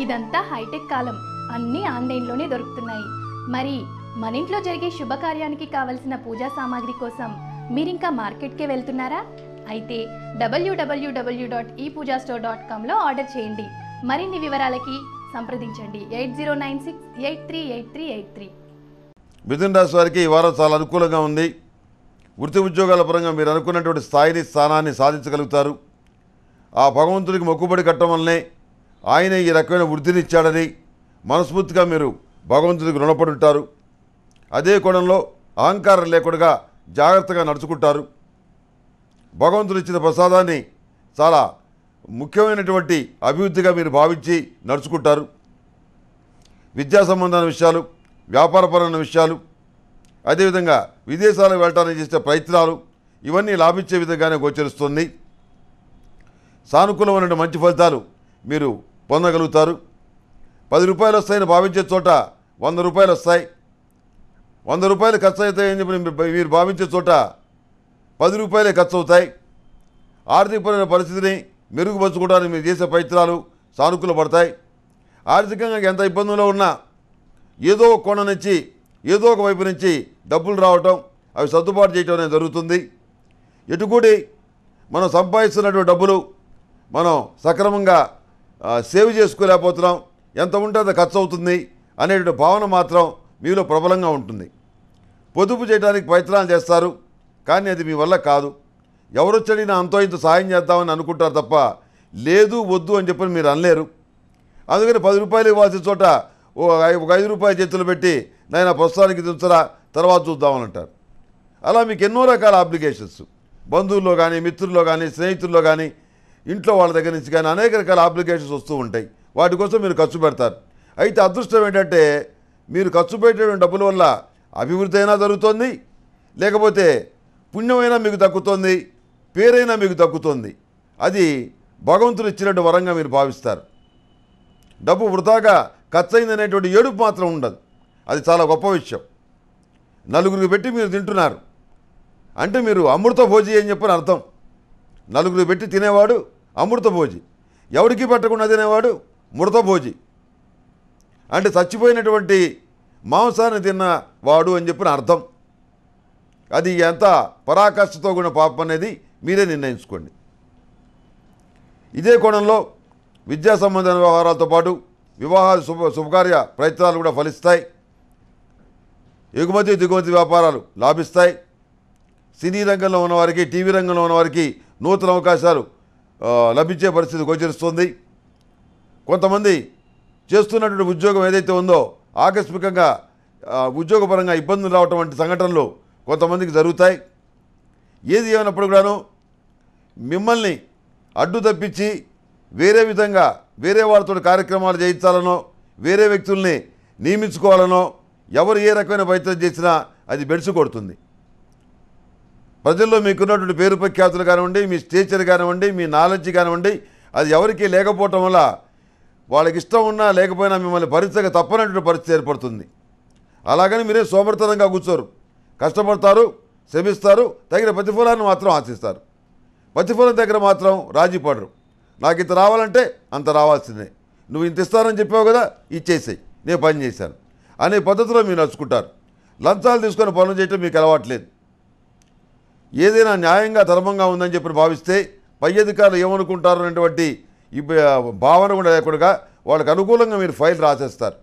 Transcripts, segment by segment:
ఇదంతా హైటెక్ కాలం అన్నీ ఆన్లైన్లోనే దొరుకుతున్నాయి మరి మన ఇంట్లో జరిగే శుభకార్యానికి కావలసిన పూజా సామాగ్రి కోసం మీరింకా మార్కెట్కే వెళ్తున్నారా అయితే W W W dot E Pooja store dot కామ్లో ఆర్డర్ చేయండి మరిన్ని వివరాలకి సంప్రదించండి eight zero nine six eight three eight three eight three మిథున రాశి వారికి ఈ వారం చాలా అనుకూలంగా ఉంది వృత్తి ఉద్యోగాల పరంగా మీరు అనుకున్నటువంటి స్థాయిని స్థానాన్ని సాధించగలుగుతారు ఆ భగవంతుడికి మొక్కుబడి కట్టడం వల్లనే ఆయన ఈ రకమైన వృద్ధిని ఇచ్చాడని మనస్ఫూర్తిగా మీరు భగవంతుడికి రుణపడి ఉంటారు అదే కోణంలో అహంకారం లేకుండా జాగ్రత్తగా నడుచుకుంటారు భగవంతుడు ఇచ్చిన ప్రసాదాన్ని చాలా ముఖ్యమైనటువంటి అభివృద్ధిగా మీరు భావించి నడుచుకుంటారు విద్యా సంబంధమైన విషయాలు వ్యాపారపరమైన విషయాలు అదేవిధంగా విదేశాలకు వెళ్ళడానికి చేసే ప్రయత్నాలు ఇవన్నీ లాభించే విధంగానే గోచరిస్తుంది సానుకూలమైన మంచి ఫలితాలు మీరు పొందగలుగుతారు పది రూపాయలు వస్తాయని భావించే చోట వంద రూపాయలు వస్తాయి వంద రూపాయలు ఖర్చు అవుతాయని చెప్పి మీరు- మీరు భావించే చోట పది రూపాయలే ఖర్చు అవుతాయి ఆర్థికపరమైన పరిస్థితిని మెరుగుపరచుకోవడానికి మీరు చేసే ప్రయత్నాలు సానుకూల పడతాయి ఆర్థికంగా ఎంత ఇబ్బందుల్లో ఉన్నా ఏదో ఒక కోణం నుంచి ఏదో ఒక వైపు నుంచి డబ్బులు రావటం అవి సర్దుబాటు చేయటం అనేది జరుగుతుంది ఎటుకూడి మనం సంపాదిస్తున్నటువంటి డబ్బులు మనం సక్రమంగా ఆ, సేవ్ చేసుకోలేకపోతున్నాం ఎంత ఉంటే అంత ఖర్చు అవుతుంది అనేటువంటి భావన మాత్రం మీలో ప్రబలంగా ఉంటుంది పొదుపు చేయడానికి ప్రయత్నాలు చేస్తారు కానీ అది మీ వల్ల కాదు ఎవరొచ్చడినా అంతో ఇంత సాయం చేద్దామని అనుకుంటారు తప్ప లేదు వద్దు అని చెప్పని మీరు అనలేరు అందుకని పది రూపాయలు ఇవ్వాల్సిన చోట ఓ ఐ- ఒక ఐదు రూపాయల చేతులు పెట్టి నేను ప్రస్తుతానికి దించరా తర్వాత చూద్దామని అంటారు అలా మీకు ఎన్నో రకాల అప్లికేషన్స్ బంధువుల్లో కానీ మిత్రుల్లో కానీ స్నేహితుల్లో కానీ ఇంట్లో వాళ్ళ దగ్గర నుంచి కానీ అనేక రకాల అప్లికేషన్స్ వస్తూ ఉంటాయి వాటి కోసం మీరు ఖర్చు పెడతారు అయితే అదృష్టం ఏంటంటే మీరు ఖర్చు పెట్టేటువంటి డబ్బుల వల్ల అభివృద్ధి అయినా జరుగుతుంది లేకపోతే పుణ్యమైనా మీకు దక్కుతుంది పేరైనా మీకు దక్కుతుంది అది భగవంతుడు ఇచ్చినట్టు వరంగా మీరు భావిస్తారు డబ్బు వృధాగా ఖర్చు అయిందనేటువంటి ఏడుపు మాత్రం ఉండదు అది చాలా గొప్ప విషయం నలుగురికి పెట్టి మీరు తింటున్నారు అంటే మీరు అమృత భోజి అని చెప్పని అర్థం నలుగురికి పెట్టి తినేవాడు అమృత భోజి ఎవరికి పెట్టకుండా తినేవాడు మృత భోజి అంటే చచ్చిపోయినటువంటి మాంసాన్ని తిన్నవాడు అని చెప్పిన అర్థం అది ఎంత పరాకాష్ఠతో కూడిన పాపం అనేది మీరే నిర్ణయించుకోండి ఇదే కోణంలో విద్యా సంబంధమైన వ్యవహారాలతో పాటు వివాహ శుభ శుభకార్య ప్రయత్నాలు కూడా ఫలిస్తాయి ఎగుమతి దిగుమతి వ్యాపారాలు లాభిస్తాయి సినీ రంగంలో ఉన్నవారికి టీవీ రంగంలో ఉన్నవారికి నూతన అవకాశాలు ఆ, లభించే పరిస్థితి గోచరిస్తుంది కొంతమంది చేస్తున్నటువంటి ఉద్యోగం ఏదైతే ఉందో ఆకస్మికంగా ఆ, ఉద్యోగపరంగా ఇబ్బందులు రావటం వంటి సంఘటనలు కొంతమందికి జరుగుతాయి ఏది ఏమైనప్పుడు కూడాను మిమ్మల్ని అడ్డు తప్పించి వేరే విధంగా వేరే వాళ్ళతో కార్యక్రమాలు చేయించాలనో వేరే వ్యక్తుల్ని నియమించుకోవాలనో ఎవరు ఏ రకమైన ప్రయత్నం చేసినా అది బెడిసి కొడుతుంది ప్రజల్లో మీకున్నటువంటి పేరు ప్రఖ్యాతులు కానివ్వండి మీ స్టేచర్ కానివ్వండి మీ నాలెడ్జ్ కానివ్వండి అది ఎవరికీ లేకపోవటం వల్ల వాళ్ళకి ఇష్టం ఉన్నా లేకపోయినా మిమ్మల్ని భరించక తప్పనటువంటి పరిస్థితి ఏర్పడుతుంది అలాగని మీరే సోమర్థనంగా కూర్చోరు కష్టపడతారు శ్రమిస్తారు తగిన ప్రతిఫలాన్ని మాత్రం ఆశిస్తారు ప్రతిఫలం దగ్గర మాత్రం రాజీ పడరు నాకు ఇంత రావాలంటే అంత రావాల్సిందే నువ్వు ఇంత ఇస్తానని చెప్పావు కదా ఇచ్చేసేయి నేను పని చేశాను అనే పద్ధతిలో మీరు నడుచుకుంటారు లంచాలు తీసుకొని పనులు చేయటం మీకు అలవాట్లేదు ఏదైనా న్యాయంగా ధర్మంగా ఉందని చెప్పి భావిస్తే పై అధికారులు ఏమనుకుంటారు అనేటువంటి ఈ బ- భావన కూడా లేకుండా వాళ్ళకి అనుకూలంగా మీరు ఫైల్ రాసేస్తారు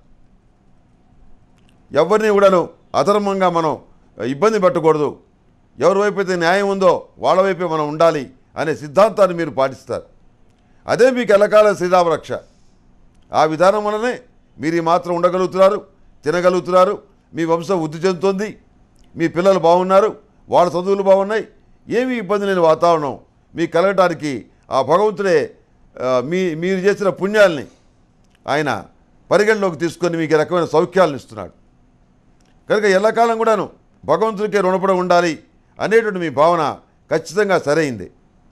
ఎవరిని కూడాను అధర్మంగా మనం ఇబ్బంది పెట్టకూడదు ఎవరి వైపు అయితే న్యాయం ఉందో వాళ్ళ వైపే మనం ఉండాలి అనే సిద్ధాంతాన్ని మీరు పాటిస్తారు అదే మీకు ఎల్లకాల శ్రీరామరక్ష ఆ విధానం వల్లనే మీరు ఈ మాత్రం ఉండగలుగుతున్నారు తినగలుగుతున్నారు మీ వంశం వృద్ధి చెందుతుంది మీ పిల్లలు బాగున్నారు వాళ్ళ చదువులు బాగున్నాయి ఏమీ ఇబ్బంది లేని వాతావరణం మీకు కలగటానికి ఆ భగవంతుడే ఆ, మీ మీరు చేసిన పుణ్యాల్ని ఆయన పరిగణలోకి తీసుకొని మీకు ఈ రకమైన సౌఖ్యాలను ఇస్తున్నాడు కనుక ఎల్లకాలం కూడాను భగవంతుడికే రుణపడి ఉండాలి అనేటువంటి మీ భావన ఖచ్చితంగా సరైంది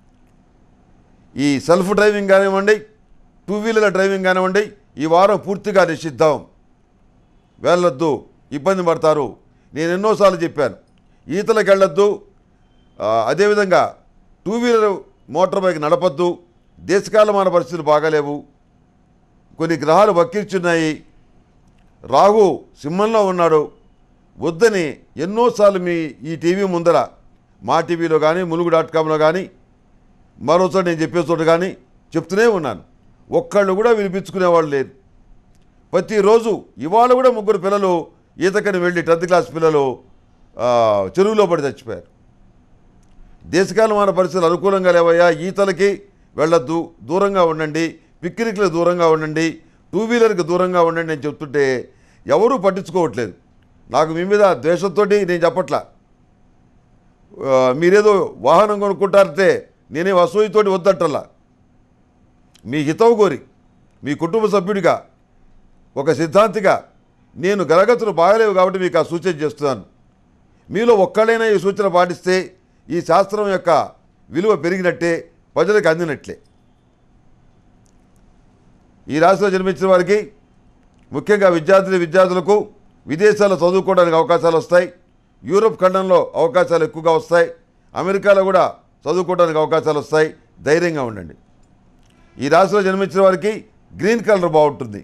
ఈ సెల్ఫ్ డ్రైవింగ్ కానివ్వండి టూ వీలర్ డ్రైవింగ్ కానివ్వండి ఈ వారం పూర్తిగా నిషిద్ధం వెళ్ళొద్దు ఇబ్బంది పడతారు నేను ఎన్నోసార్లు చెప్పాను ఈతలకు వెళ్ళొద్దు ఆ, అదేవిధంగా టూ వీలర్ మోటార్ బైక్ నడపద్దు దేశకాలమాన పరిస్థితులు బాగాలేవు కొన్ని గ్రహాలు వక్కించున్నాయి రాహు సింహంలో ఉన్నాడు వద్దని ఎన్నోసార్లు మీ ఈ టీవీ ముందర మా టీవీలో కానీ ములుగు డాట్ కామ్లో కానీ మరో చోట నేను చెప్పే చోట కానీ చెప్తూనే ఉన్నాను ఒక్కళ్ళు కూడా వినిపించుకునేవాళ్ళు లేరు ప్రతిరోజు ఇవాళ కూడా ముగ్గురు పిల్లలు ఈతకని వెళ్ళి టెన్త్ క్లాస్ పిల్లలు ఆ, చెరువులో పడి చచ్చిపోయారు దేశకాలమాన పరిస్థితులు అనుకూలంగా లేవయ్యా ఈతలకి వెళ్ళొద్దు దూరంగా ఉండండి పిక్నిక్లకు దూరంగా ఉండండి టూ వీలర్కి దూరంగా ఉండండి అని చెప్తుంటే ఎవరూ పట్టించుకోవట్లేదు నాకు మీ మీద ద్వేషంతో నేను చెప్పట్లా ఆ, మీరేదో వాహనం కొనుక్కుంటారంటే నేనే అసూయతోటి వద్దట్టల్లా మీ హితవు కోరి మీ కుటుంబ సభ్యుడిగా ఒక సిద్ధాంతిగా నేను గలగతులు బాగలేవు కాబట్టి మీకు ఆ సూచన చేస్తున్నాను మీలో ఒక్కడైనా ఈ సూచన పాటిస్తే ఈ శాస్త్రం యొక్క విలువ పెరిగినట్టే ప్రజలకు అందినట్లే ఈ రాశిలో జన్మించిన వారికి ముఖ్యంగా విద్యార్థులు విద్యార్థులకు విదేశాల్లో చదువుకోవడానికి అవకాశాలు వస్తాయి యూరోప్ ఖండంలో అవకాశాలు ఎక్కువగా వస్తాయి అమెరికాలో కూడా చదువుకోవడానికి అవకాశాలు వస్తాయి ధైర్యంగా ఉండండి ఈ రాశిలో జన్మించిన వారికి గ్రీన్ కలర్ బాగుంటుంది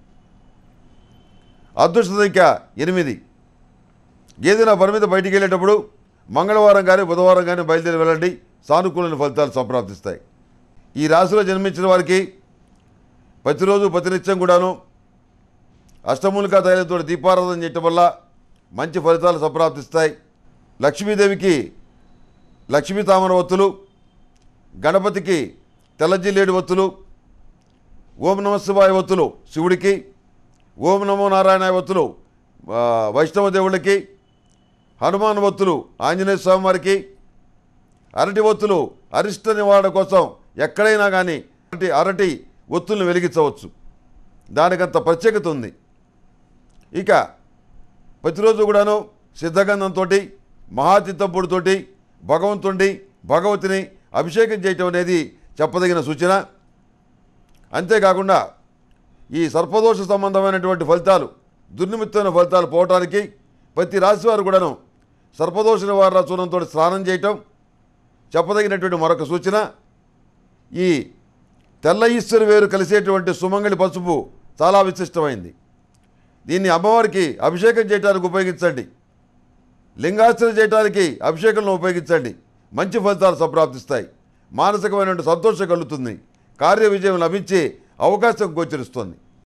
అదృష్ట సంఖ్య ఎనిమిది ఏదైనా పని మీద బయటికి వెళ్ళేటప్పుడు మంగళవారం కానీ బుధవారం కానీ బయలుదేరి వెళ్ళండి సానుకూలమైన ఫలితాలు సంప్రాప్తిస్తాయి ఈ రాశిలో జన్మించిన వారికి ప్రతిరోజు ప్రతినిత్యం కూడాను అష్టమూలికా తైలంతో దీపారాధన చేయటం వల్ల మంచి ఫలితాలు సంప్రాప్తిస్తాయి లక్ష్మీదేవికి లక్ష్మీ తామర ఒత్తులు గణపతికి తెల్లజిల్లేడు ఒత్తులు ఓం నమ శివాయ ఒత్తులు శివుడికి ఓం నమో నారాయణ ఒత్తులు ఆ, వైష్ణవ దేవుళ్ళకి హనుమాన్ ఒత్తులు ఆంజనేయ స్వామి వారికి అరటి ఒత్తులు అరిష్ట నివారణ కోసం ఎక్కడైనా కానీ అరటి అరటి ఒత్తులను వెలిగించవచ్చు దానికంత ప్రత్యేకత ఉంది ఇక ప్రతిరోజు కూడాను సిద్ధగంధంతో మహాచిత్తప్పుడితోటి భగవంతుడి భగవతిని అభిషేకం చేయటం అనేది చెప్పదగిన సూచన అంతేకాకుండా ఈ సర్పదోష సంబంధమైనటువంటి ఫలితాలు దుర్నిమిత్తమైన ఫలితాలు పోవటానికి ప్రతి రాశి వారు కూడాను సర్పదోష నివారణ చూడంతో స్నానం చేయటం చెప్పదగినటువంటి మరొక సూచన ఈ తెల్ల ఈశ్వరి వేరు కలిసేటువంటి సుమంగళి పసుపు చాలా విశిష్టమైంది దీన్ని అమ్మవారికి అభిషేకం చేయడానికి ఉపయోగించండి లింగార్చన చేయడానికి అభిషేకంలో ఉపయోగించండి మంచి ఫలితాలు సంప్రాప్తిస్తాయి మానసికమైనటువంటి సంతోషం కలుగుతుంది కార్య విజయం లభించే అవకాశం గోచరిస్తుంది